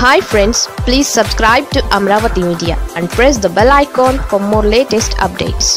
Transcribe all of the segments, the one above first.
hi friends please subscribe to Amaravati media and press the bell icon for more latest updates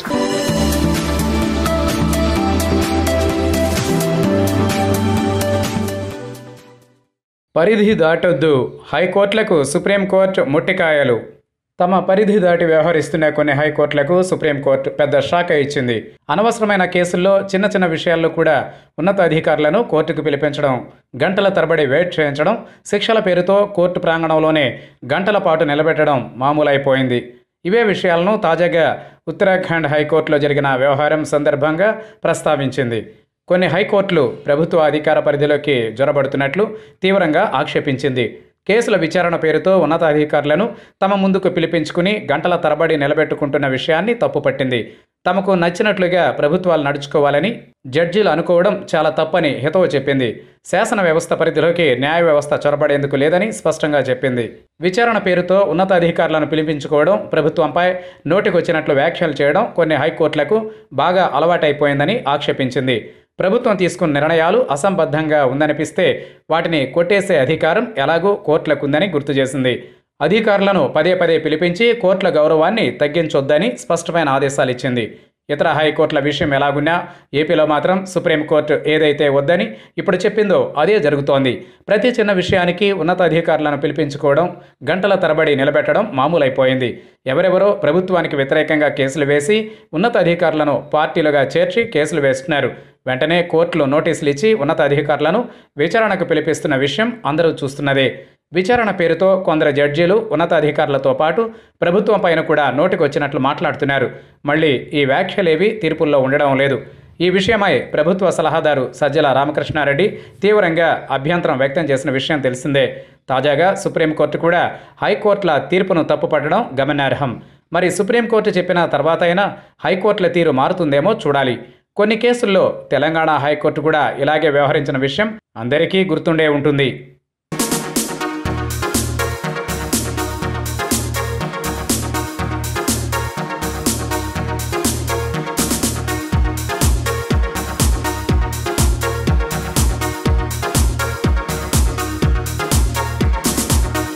పరిధి దాటొద్దు హైకోర్టులకు supreme court ముట్టికాయలు తమ పరిధి దాటి వ్యవహరిస్తున్న కొన్ని హైకోర్టులకు సుప్రీంకోర్టు పెద్ద షాక్ ఇచ్చింది అనవసరమైన కేసుల్లో చిన్న చిన్న విషయాల్లో కూడా ఉన్నత అధికారులను కోర్టుకు పిలిపించడం గంటల తరబడి వెయిట్ చేయించడం శిక్షల పేరుతో కోర్టు ప్రాంగణంలోనే గంటల పాటు నిలబెట్టడం మామూలైపోయింది ఇవే విషయాలను తాజాగా ఉత్తరాఖండ్ హైకోర్టులో జరిగిన వ్యవహారం సందర్భంగా ప్రస్తావించింది కొన్ని హైకోర్టులు ప్రభుత్వ అధికార పరిధిలోకి జొరబడుతున్నట్లు తీవ్రంగా ఆక్షేపించింది కేసుల విచారణ పేరుతో ఉన్నతాధికారులను తమ ముందుకు పిలిపించుకుని గంటల తరబడి నిలబెట్టుకుంటున్న విషయాన్ని తప్పుపట్టింది తమకు నచ్చినట్లుగా ప్రభుత్వాలు నడుచుకోవాలని జడ్జీలు అనుకోవడం చాలా తప్పని హితవు చెప్పింది శాసన వ్యవస్థ పరిధిలోకి న్యాయ వ్యవస్థ చొరబడేందుకు లేదని స్పష్టంగా చెప్పింది విచారణ పేరుతో ఉన్నతాధికారులను పిలిపించుకోవడం ప్రభుత్వంపై నోటికొచ్చినట్లు వ్యాఖ్యలు చేయడం కొన్ని హైకోర్టులకు బాగా అలవాటైపోయిందని ఆక్షేపించింది ప్రభుత్వం తీసుకున్న నిర్ణయాలు అసంబద్ధంగా ఉందనిపిస్తే వాటిని కొట్టేసే అధికారం ఎలాగూ కోర్టులకుందని గుర్తు చేసింది అధికారులను పదే పదే పిలిపించి కోర్టుల గౌరవాన్ని తగ్గించొద్దని స్పష్టమైన ఆదేశాలు ఇచ్చింది ఇతర హైకోర్టుల విషయం ఎలాగున్నా ఏపీలో మాత్రం సుప్రీంకోర్టు ఏదైతే వద్దని ఇప్పుడు చెప్పిందో అదే జరుగుతోంది ప్రతి చిన్న విషయానికి ఉన్నతాధికారులను పిలిపించుకోవడం గంటల తరబడి నిలబెట్టడం మామూలైపోయింది ఎవరెవరో ప్రభుత్వానికి వ్యతిరేకంగా కేసులు వేసి ఉన్నతాధికారులను పార్టీలుగా చేర్చి కేసులు వేస్తున్నారు వెంటనే కోర్టులు నోటీసులు ఇచ్చి ఉన్నతాధికారులను విచారణకు పిలిపిస్తున్న విషయం అందరూ చూస్తున్నదే విచారణ పేరుతో కొందరు జడ్జీలు ఉన్నతాధికారులతో పాటు ప్రభుత్వం పైన కూడా నోటికొచ్చినట్లు మాట్లాడుతున్నారు మళ్ళీ ఈ వ్యాఖ్యలేవి తీర్పుల్లో ఉండడం లేదు ఈ విషయమై ప్రభుత్వ సలహాదారు సజ్జల రామకృష్ణారెడ్డి తీవ్రంగా అభ్యంతరం వ్యక్తం చేసిన విషయం తెలిసిందే తాజాగా సుప్రీంకోర్టు కూడా హైకోర్టుల తీర్పును తప్పుపట్టడం గమనార్హం మరి సుప్రీంకోర్టు చెప్పిన తర్వాత అయినా హైకోర్టుల తీరు మారుతుందేమో చూడాలి కొన్ని కేసుల్లో తెలంగాణ హైకోర్టు కూడా ఇలాగే వ్యవహరించిన విషయం అందరికీ గుర్తుండే ఉంటుంది